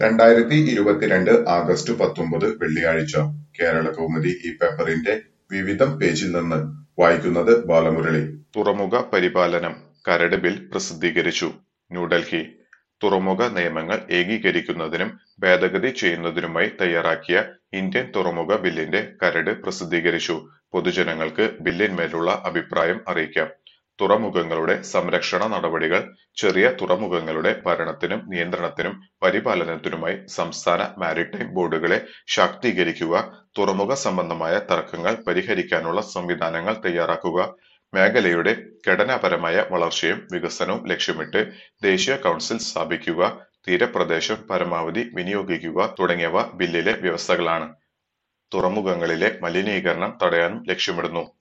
രണ്ടായിരത്തി ഇരുപത്തിരണ്ട് ആഗസ്റ്റ് പത്തൊമ്പത് വെള്ളിയാഴ്ച കേരളകൗമുദി ഈ പേപ്പറിന്റെ വിവിധം പേജിൽ നിന്ന് വായിക്കുന്നത് ബാലമുരളി തുറമുഖ പരിപാലനം കരട് ബിൽ പ്രസിദ്ധീകരിച്ചു ന്യൂഡൽഹി തുറമുഖ നിയമങ്ങൾ ഏകീകരിക്കുന്നതിനും ഭേദഗതി ചെയ്യുന്നതിനുമായി തയ്യാറാക്കിയ ഇന്ത്യൻ തുറമുഖ ബില്ലിന്റെ കരട് പ്രസിദ്ധീകരിച്ചു പൊതുജനങ്ങൾക്ക് ബില്ലിന്മേലുള്ള അഭിപ്രായം അറിയിക്കാം തുറമുഖങ്ങളുടെ സംരക്ഷണ നടപടികൾ ചെറിയ തുറമുഖങ്ങളുടെ ഭരണത്തിനും നിയന്ത്രണത്തിനും പരിപാലനത്തിനുമായി സംസ്ഥാന മാരിടൈം ബോർഡുകളെ ശാക്തീകരിക്കുക തുറമുഖ സംബന്ധമായ തർക്കങ്ങൾ പരിഹരിക്കാനുള്ള സംവിധാനങ്ങൾ തയ്യാറാക്കുക മേഖലയുടെ ഘടനാപരമായ വളർച്ചയും വികസനവും ലക്ഷ്യമിട്ട് ദേശീയ കൗൺസിൽ സ്ഥാപിക്കുക തീരപ്രദേശം പരമാവധി വിനിയോഗിക്കുക തുടങ്ങിയവ ബില്ലിലെ വ്യവസ്ഥകളാണ് തുറമുഖങ്ങളിലെ മലിനീകരണം തടയാനും ലക്ഷ്യമിടുന്നു